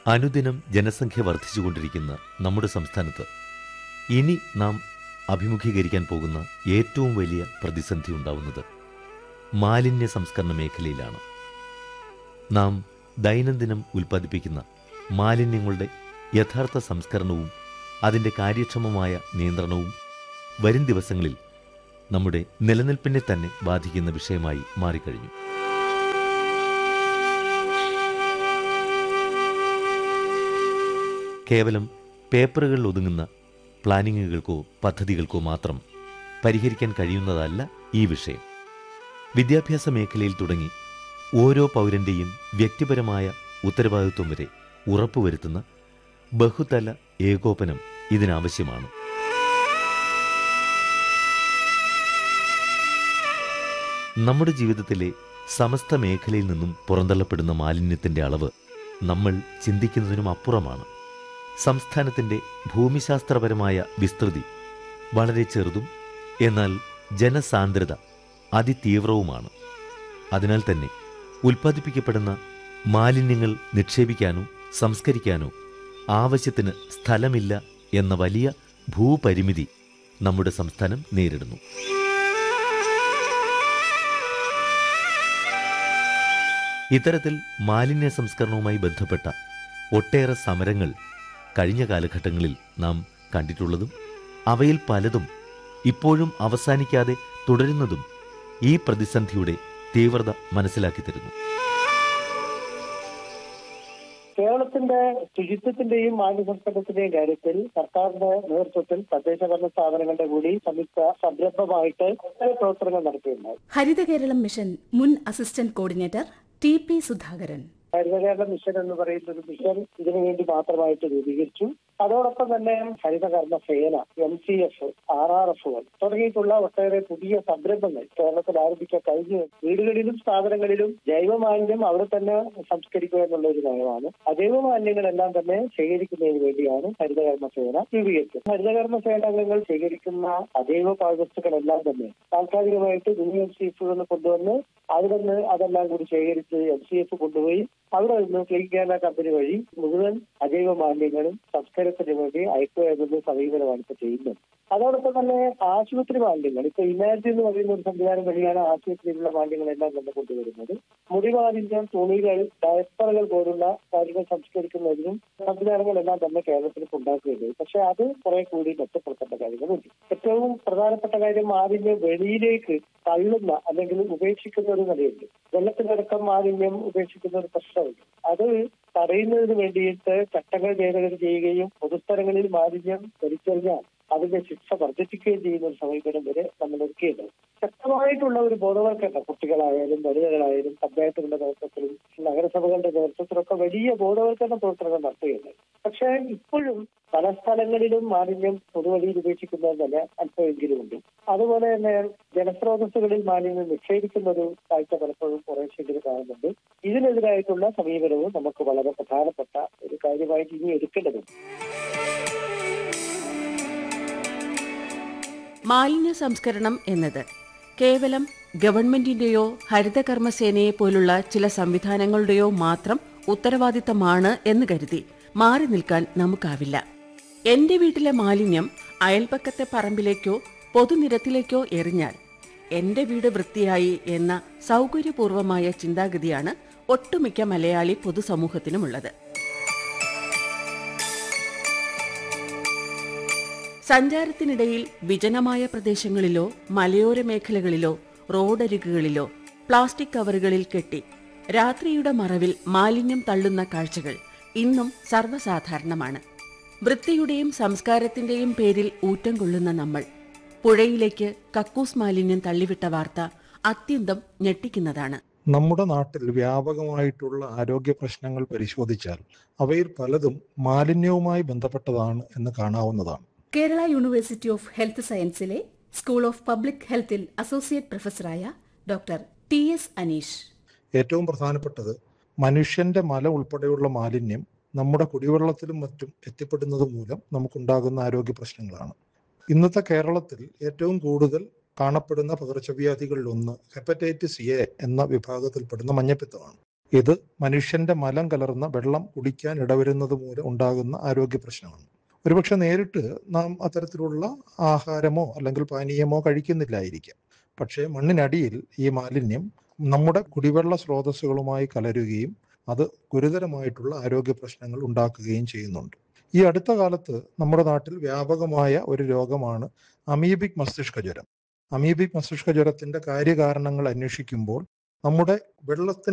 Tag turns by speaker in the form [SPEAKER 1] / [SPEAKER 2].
[SPEAKER 1] അനുദിനം ജനസംഖ്യ വർദ്ധിച്ചുകൊണ്ടിരിക്കുന്ന നമ്മുടെ സംസ്ഥാനത്ത് ഇനി നാം അഭിമുഖീകരിക്കാൻ പോകുന്ന ഏറ്റവും വലിയ പ്രതിസന്ധി ഉണ്ടാവുന്നത് മാലിന്യ സംസ്കരണ മേഖലയിലാണ് നാം ദൈനംദിനം ഉൽപ്പാദിപ്പിക്കുന്ന മാലിന്യങ്ങളുടെ യഥാർത്ഥ സംസ്കരണവും അതിൻ്റെ കാര്യക്ഷമമായ നിയന്ത്രണവും വരും ദിവസങ്ങളിൽ നമ്മുടെ നിലനിൽപ്പിനെ തന്നെ ബാധിക്കുന്ന വിഷയമായി മാറിക്കഴിഞ്ഞു കേവലം പേപ്പറുകളിൽ ഒതുങ്ങുന്ന പ്ലാനിങ്ങുകൾക്കോ പദ്ധതികൾക്കോ മാത്രം പരിഹരിക്കാൻ കഴിയുന്നതല്ല ഈ വിഷയം വിദ്യാഭ്യാസ മേഖലയിൽ തുടങ്ങി ഓരോ പൗരന്റെയും വ്യക്തിപരമായ ഉത്തരവാദിത്വം വരെ ഉറപ്പുവരുത്തുന്ന ബഹുതല ഏകോപനം ഇതിനാവശ്യമാണ് നമ്മുടെ ജീവിതത്തിലെ സമസ്ത മേഖലയിൽ നിന്നും പുറന്തള്ളപ്പെടുന്ന മാലിന്യത്തിന്റെ അളവ് നമ്മൾ ചിന്തിക്കുന്നതിനും അപ്പുറമാണ് സംസ്ഥാനത്തിന്റെ ഭൂമിശാസ്ത്രപരമായ വിസ്തൃതി വളരെ ചെറുതും എന്നാൽ ജനസാന്ദ്രത അതിതീവ്രവുമാണ് അതിനാൽ തന്നെ ഉൽപ്പാദിപ്പിക്കപ്പെടുന്ന മാലിന്യങ്ങൾ നിക്ഷേപിക്കാനോ സംസ്കരിക്കാനോ ആവശ്യത്തിന് സ്ഥലമില്ല എന്ന വലിയ ഭൂപരിമിതി നമ്മുടെ സംസ്ഥാനം നേരിടുന്നു ഇത്തരത്തിൽ മാലിന്യ സംസ്കരണവുമായി ബന്ധപ്പെട്ട ഒട്ടേറെ സമരങ്ങൾ കഴിഞ്ഞ കാലഘട്ടങ്ങളിൽ നാം കണ്ടിട്ടുള്ളതും അവയിൽ പലതും ഇപ്പോഴും അവസാനിക്കാതെ തുടരുന്നതും ഈ പ്രതിസന്ധിയുടെ തീവ്രത മനസ്സിലാക്കി തരുന്നു
[SPEAKER 2] കേരളത്തിന്റെ ശുചിത്വത്തിന്റെയും മാലിന്യ സംസ്കരണത്തിന്റെയും കാര്യത്തിൽ സർക്കാരിന്റെ നേതൃത്വത്തിൽ തദ്ദേശ ഭരണ സ്ഥാപനങ്ങളുടെ കൂടി സംയുക്ത സംരംഭമായിട്ട് ഒട്ടേറെ പ്രവർത്തനങ്ങൾ നടത്തിയിട്ടുണ്ടായി
[SPEAKER 3] ഹരിത കേരളം മിഷൻ മുൻ assistant coordinator T P Sudhakaran
[SPEAKER 2] Harithakerala mission എന്ന് പറയുന്ന ഒരു മിഷൻ ഇതിനു വേണ്ടി മാത്രമായിട്ട് രൂപീകരിച്ചു അതോടൊപ്പം തന്നെ Harithakarma Sena M C F R R എഫുകൾ തുടങ്ങിയിട്ടുള്ള ഒട്ടേറെ പുതിയ സംരംഭങ്ങൾ കേരളത്തിൽ ആരംഭിക്കാൻ കഴിഞ്ഞു വീടുകളിലും സ്ഥാപനങ്ങളിലും ജൈവമാലിന്യം അവിടെ തന്നെ സംസ്കരിക്കുക എന്നുള്ള ഒരു നയമാണ് അജൈവ മാലിന്യങ്ങളെല്ലാം തന്നെ ശേഖരിക്കുന്നതിന് വേണ്ടിയാണ് ഹരിതകർമ്മ സേന രൂപീകരിച്ചത് ഹരിതകർമ്മ സേന അംഗങ്ങൾ ശേഖരിക്കുന്ന അജൈവ പാഴ്വസ്തുക്കളെല്ലാം തന്നെ താൽക്കാലികമായിട്ട് മിനി എം സി എഫുകൾ കൊണ്ടുവന്ന് അവിടെ നിന്ന് അതെല്ലാം കൂടി ശേഖരിച്ച് എം സി എഫ് കൊണ്ടുപോയി അവിടെ നിന്ന് ക്ലീൻ കേരള കമ്പനി വഴി മുഴുവൻ അജൈവ മാലിന്യങ്ങളും സംസ്കരണത്തിന് വേണ്ടി അയക്കുക എന്നുള്ള സമീപനമാണ് ഇപ്പൊ ചെയ്യുന്നത് അതോടൊപ്പം തന്നെ ആശുപത്രി മാലിന്യങ്ങൾ ഇപ്പൊ ഇമാജിൻ എന്ന് പറയുന്ന ഒരു സംവിധാനം വഴിയാണ് ആശുപത്രിയിലുള്ള മാലിന്യങ്ങളെല്ലാം തന്നെ കൊണ്ടുവരുന്നത് മുടി മാലിന്യം തുണികൾ ഡയപ്പറുകൾ പോലുള്ള കാര്യങ്ങൾ സംസ്കരിക്കുന്നതിനും സംവിധാനങ്ങളെല്ലാം തന്നെ കേരളത്തിൽ ഇപ്പൊ ഉണ്ടാക്കുകയുണ്ട് പക്ഷെ അത് കുറെ കൂടി മെച്ചപ്പെടുത്തേണ്ട കാര്യങ്ങളുണ്ട് ഏറ്റവും പ്രധാനപ്പെട്ട കാര്യം മാലിന്യം വെളിയിലേക്ക് തള്ളുന്ന അല്ലെങ്കിൽ ഉപേക്ഷിക്കുന്ന ഒരു നിലയുണ്ട് വെള്ളത്തിലടക്കം മാലിന്യം ഉപേക്ഷിക്കുന്ന ഒരു പ്രശ്നമുണ്ട് അത് തടയുന്നതിന് വേണ്ടിയിട്ട് ചട്ടങ്ങൾ ഭേദഗതി ചെയ്യുകയും പൊതുസ്ഥലങ്ങളിൽ മാലിന്യം വലിച്ചെറിഞ്ഞാൽ അതിന്റെ ശിക്ഷ വർദ്ധിപ്പിക്കുകയും ചെയ്യുന്ന ഒരു സമീപനം വരെ നമ്മൾ ഒരുക്കിയിട്ടുണ്ട് ശക്തമായിട്ടുള്ള ഒരു ബോധവൽക്കരണം കുട്ടികളായാലും വനിതകളായാലും പഞ്ചായത്തുകളുടെ നേതൃത്വത്തിലും നഗരസഭകളുടെ നേതൃത്വത്തിലൊക്കെ വലിയ ബോധവൽക്കരണ പ്രവർത്തനങ്ങൾ നടത്തുകയുണ്ട് പക്ഷേ ഇപ്പോഴും പല സ്ഥലങ്ങളിലും മാലിന്യം പൊതുവഴിയിൽ ഉപേക്ഷിക്കുന്നത് തന്നെ അല്പമെങ്കിലും ഉണ്ട് അതുപോലെ തന്നെ ജലസ്രോതസ്സുകളിൽ മാലിന്യം നിക്ഷേപിക്കുന്ന ഒരു കാഴ്ച പലപ്പോഴും കുറേശ്ശെങ്കിലും കാണുന്നുണ്ട് ഇതിനെതിരായിട്ടുള്ള സമീപനവും നമുക്ക് വളരെ പ്രധാനപ്പെട്ട ഒരു കാര്യമായിട്ട് ഇനി എടുക്കേണ്ടതുണ്ട്
[SPEAKER 4] മാലിന്യ സംസ്കരണം എന്നത് കേവലം ഗവൺമെന്റിന്റെയോ ഹരിതകർമ്മസേനയെ പോലുള്ള ചില സംവിധാനങ്ങളുടെയോ മാത്രം ഉത്തരവാദിത്തമാണ് എന്ന് കരുതി മാറി നിൽക്കാൻ നമുക്കാവില്ല എന്റെ വീട്ടിലെ മാലിന്യം അയൽപക്കത്തെ പറമ്പിലേക്കോ പൊതുനിരത്തിലേക്കോ എറിഞ്ഞാൽ എന്റെ വീട് വൃത്തിയായി എന്ന സൗകര്യപൂർവമായ ചിന്താഗതിയാണ് ഒട്ടുമിക്ക മലയാളി പൊതുസമൂഹത്തിനുമുള്ളത് സഞ്ചാരത്തിനിടയിൽ വിജനമായ പ്രദേശങ്ങളിലോ മലയോര മേഖലകളിലോ റോഡരികുകളിലോ പ്ലാസ്റ്റിക് കവറുകളിൽ കെട്ടി രാത്രിയുടെ മറവിൽ മാലിന്യം തള്ളുന്ന കാഴ്ചകൾ ഇന്നും സർവ്വസാധാരണമാണ് വൃത്തിയുടെയും സംസ്കാരത്തിന്റെയും പേരിൽ ഊറ്റം കൊള്ളുന്ന നമ്മൾ പുഴയിലേക്ക് കക്കൂസ് മാലിന്യം തള്ളിവിട്ട വാർത്ത അത്യന്തം ഞെട്ടിക്കുന്നതാണ്
[SPEAKER 5] നമ്മുടെ നാട്ടിൽ വ്യാപകമായിട്ടുള്ള ആരോഗ്യ പ്രശ്നങ്ങൾ പരിശോധിച്ചാൽ അവയിൽ പലതും മാലിന്യവുമായി ബന്ധപ്പെട്ടതാണ് എന്ന് കാണാവുന്നതാണ്
[SPEAKER 3] കേരള യൂണിവേഴ്സിറ്റി ഓഫ് ഹെൽത്ത് സയൻസിലെ സ്കൂൾ ഓഫ് പബ്ലിക് ഹെൽത്തിൽ അസോസിയേറ്റ് പ്രൊഫസറായ ഡോക്ടർ ടി എസ് അനീഷ്
[SPEAKER 5] ഏറ്റവും പ്രധാനപ്പെട്ടത് മനുഷ്യന്റെ മല ഉൾപ്പെടെയുള്ള മാലിന്യം നമ്മുടെ കുടിവെള്ളത്തിലും മറ്റും എത്തിപ്പെടുന്നത് മൂലം നമുക്കുണ്ടാകുന്ന ആരോഗ്യ പ്രശ്നങ്ങളാണ് ഇന്നത്തെ കേരളത്തിൽ ഏറ്റവും കൂടുതൽ കാണപ്പെടുന്ന പകർച്ചവ്യാധികളിൽ ഒന്ന് ഹെപ്പറ്റൈറ്റിസ് എ എന്ന വിഭാഗത്തിൽപ്പെടുന്ന മഞ്ഞപ്പിത്തമാണ് ഇത് മനുഷ്യന്റെ മലം കലർന്ന വെള്ളം കുടിക്കാൻ ഇടവരുന്നത് മൂലം ഉണ്ടാകുന്ന ആരോഗ്യ പ്രശ്നമാണ് ഒരുപക്ഷെ നേരിട്ട് നാം അത്തരത്തിലുള്ള ആഹാരമോ അല്ലെങ്കിൽ പാനീയമോ കഴിക്കുന്നില്ലായിരിക്കാം പക്ഷേ മണ്ണിനടിയിൽ ഈ മാലിന്യം നമ്മുടെ കുടിവെള്ള സ്രോതസ്സുകളുമായി കലരുകയും അത് ഗുരുതരമായിട്ടുള്ള ആരോഗ്യ പ്രശ്നങ്ങൾ ഉണ്ടാക്കുകയും ചെയ്യുന്നുണ്ട് ഈ അടുത്ത കാലത്ത് നമ്മുടെ നാട്ടിൽ വ്യാപകമായ ഒരു രോഗമാണ് അമീബിക് മസ്തിഷ്ക ജ്വരം അമീബിക് മസ്തിഷ്ക ജ്വരത്തിന്റെ കാര്യകാരണങ്ങൾ അന്വേഷിക്കുമ്പോൾ നമ്മുടെ വെള്ളത്തിന്